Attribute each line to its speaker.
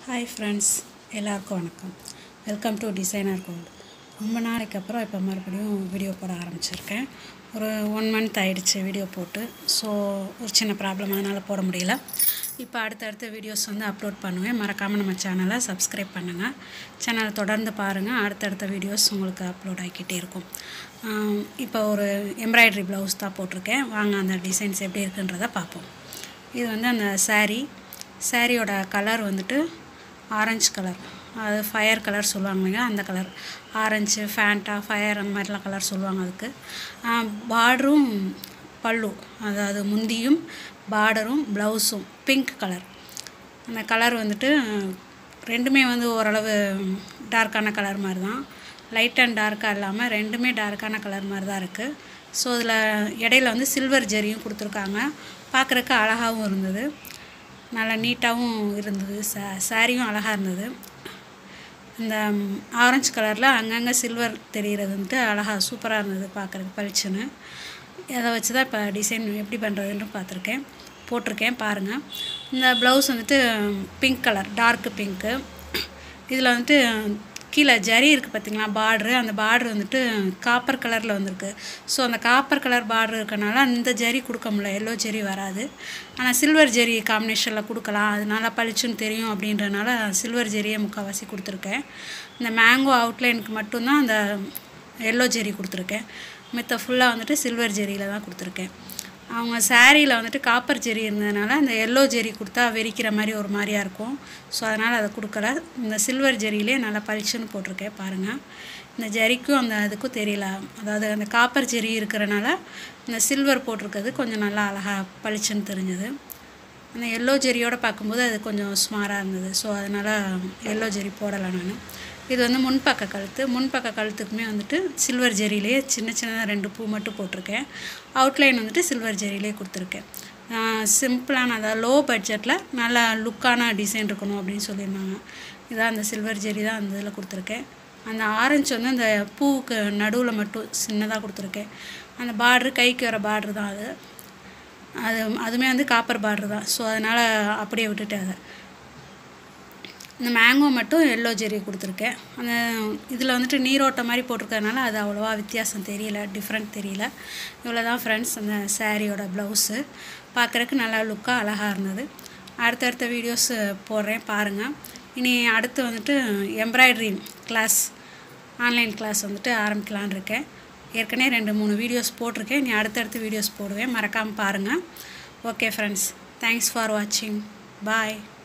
Speaker 1: hi friends எல்லாருக்கும் வணக்கம் welcome to designer gold ரொம்ப நாளைக்கு அப்புறம் இப்போ மறுபடியும் வீடியோ போட ஆரம்பிச்சிருக்கேன் ஒரு ஒன் மந்த் ஆயிடுச்சு வீடியோ போட்டு ஸோ ஒரு சின்ன ப்ராப்ளம் அதனால் போட முடியல இப்போ அடுத்தடுத்த வீடியோஸ் வந்து அப்லோட் பண்ணுவேன் மறக்காமல் நம்ம சேனலை சப்ஸ்கிரைப் பண்ணுங்கள் சேனலை தொடர்ந்து பாருங்கள் அடுத்தடுத்த வீடியோஸ் உங்களுக்கு அப்லோட் ஆகிக்கிட்டே இருக்கும் ஆம், இப்போ ஒரு எம்ப்ராய்டரி ப்ளவுஸ் தான் போட்டிருக்கேன் வாங்க அந்த டிசைன்ஸ் எப்படி இருக்குன்றதை பார்ப்போம் இது வந்து அந்த saree சாரியோட கலர் வந்துட்டு ஆரஞ்சு கலர் அது ஃபயர் கலர் சொல்லுவாங்க இல்லையா அந்த கலர் ஆரஞ்சு ஃபேண்டா ஃபயர் அந்த மாதிரிலாம் கலர் சொல்லுவாங்க அதுக்கு பார்டரும் பல்லு அதாவது முந்தியும் பார்டரும் ப்ளவுஸும் பிங்க் கலர் அந்த கலர் வந்துட்டு ரெண்டுமே வந்து ஓரளவு டார்க்கான கலர் மாதிரி தான் லைட் அண்ட் டார்க்காக இல்லாமல் ரெண்டுமே டார்க்கான கலர் மாதிரி தான் இருக்குது ஸோ இதில் இடையில வந்து சில்வர் ஜெரியும் கொடுத்துருக்காங்க பார்க்குறக்கு அழகாகவும் இருந்தது நல்லா நீட்டாகவும் இருந்தது சா சாரியும் அழகாக இருந்தது இந்த ஆரஞ்சு கலரில் அங்கங்கே சில்வர் தெரிகிறது வந்துட்டு அழகாக சூப்பராக இருந்தது பார்க்குறதுக்கு பளிச்சுன்னு அதை வச்சு தான் இப்போ டிசைன் எப்படி பண்ணுறதுன்னு பார்த்துருக்கேன் போட்டிருக்கேன் பாருங்கள் இந்த ப்ளவுஸ் வந்துட்டு பிங்க் கலர் டார்க் பிங்க்கு இதில் வந்துட்டு கீழே ஜரி இருக்குது பார்த்தீங்களா பார்ட்ரு அந்த பார்ட்ரு வந்துட்டு காப்பர் கலரில் வந்திருக்கு ஸோ அந்த காப்பர் கலர் பார்ட்ரு இருக்கனால அந்த ஜரி கொடுக்க முடியல எல்லோ ஜரி வராது ஆனால் சில்வர் ஜெரி காம்பினேஷனில் கொடுக்கலாம் அதனால பளிச்சுன்னு தெரியும் அப்படின்றனால சில்வர் ஜெரியை முக்கால்வாசி கொடுத்துருக்கேன் இந்த மேங்கோ அவுட்லைனுக்கு மட்டும்தான் அந்த எல்லோ ஜெரி கொடுத்துருக்கேன் மித்த ஃபுல்லாக வந்துட்டு சில்வர் ஜெரியில் தான் கொடுத்துருக்கேன் அவங்க சாரியில் வந்துட்டு காப்பர் ஜெரி இருந்ததுனால அந்த எல்லோ ஜெரி கொடுத்தா வெறிக்கிற மாதிரி ஒரு மாதிரியா இருக்கும் ஸோ அதனால் அதை கொடுக்கல இந்த சில்வர் ஜெரியிலே நல்லா பளிச்சுன்னு போட்டிருக்கேன் பாருங்கள் இந்த ஜரிக்கும் அந்த இதுக்கும் தெரியல அதாவது அந்த காப்பர் ஜெரி இருக்கிறனால இந்த சில்வர் போட்டிருக்கிறது கொஞ்சம் நல்லா அழகாக பளிச்சுன்னு தெரிஞ்சது அந்த எல்லோ ஜெரியோடு பார்க்கும்போது அது கொஞ்சம் ஸ்மாராக இருந்தது ஸோ அதனால் எல்லோ ஜெரி போடலை நான் இது வந்து முன்பக்க கழுத்து முன்பக்க கழுத்துக்குமே வந்துட்டு சில்வர் ஜெரியிலேயே சின்ன சின்ன ரெண்டு பூ மட்டும் போட்டிருக்கேன் அவுட்லைன் வந்துட்டு சில்வர் ஜெரியிலே கொடுத்துருக்கேன் சிம்பிளான அதாவது லோ பட்ஜெட்டில் நல்லா லுக்கான டிசைன் இருக்கணும் அப்படின்னு சொல்லியிருந்தாங்க இதான் அந்த சில்வர் ஜெரி தான் அந்த இதில் கொடுத்துருக்கேன் அந்த ஆரஞ்சு வந்து அந்த பூவுக்கு நடுவில் மட்டும் சின்னதாக கொடுத்துருக்கேன் அந்த பார்ட்ரு கைக்கு வர பார்ட்ரு தான் அது அது அதுவுமே வந்து காப்பர் பார்டர் தான் ஸோ அதனால் அப்படியே விட்டுட்டேன் அதை இந்த மேங்கோ மட்டும் எல்லோ ஜெரி கொடுத்துருக்கேன் அந்த இதில் வந்துட்டு நீரோட்டம் மாதிரி போட்டிருக்கறனால அது அவ்வளோவா வித்தியாசம் தெரியல டிஃப்ரெண்ட் தெரியல இவ்வளோ தான் ஃப்ரெண்ட்ஸ் அந்த சாரியோட ப்ளவுஸு பார்க்குறக்கு நல்லா லுக்காக அழகாக இருந்தது அடுத்தடுத்த வீடியோஸ் போடுறேன் பாருங்கள் இனி அடுத்து வந்துட்டு எம்ப்ராய்டரி கிளாஸ் ஆன்லைன் கிளாஸ் வந்துட்டு ஆரம்பிக்கலான்னு இருக்கேன் ஏற்கனவே ரெண்டு மூணு வீடியோஸ் போட்டிருக்கேன் இனி அடுத்தடுத்து வீடியோஸ் போடுவேன் மறக்காமல் பாருங்கள் ஓகே ஃப்ரெண்ட்ஸ் தேங்க்ஸ் ஃபார் வாட்சிங் பாய்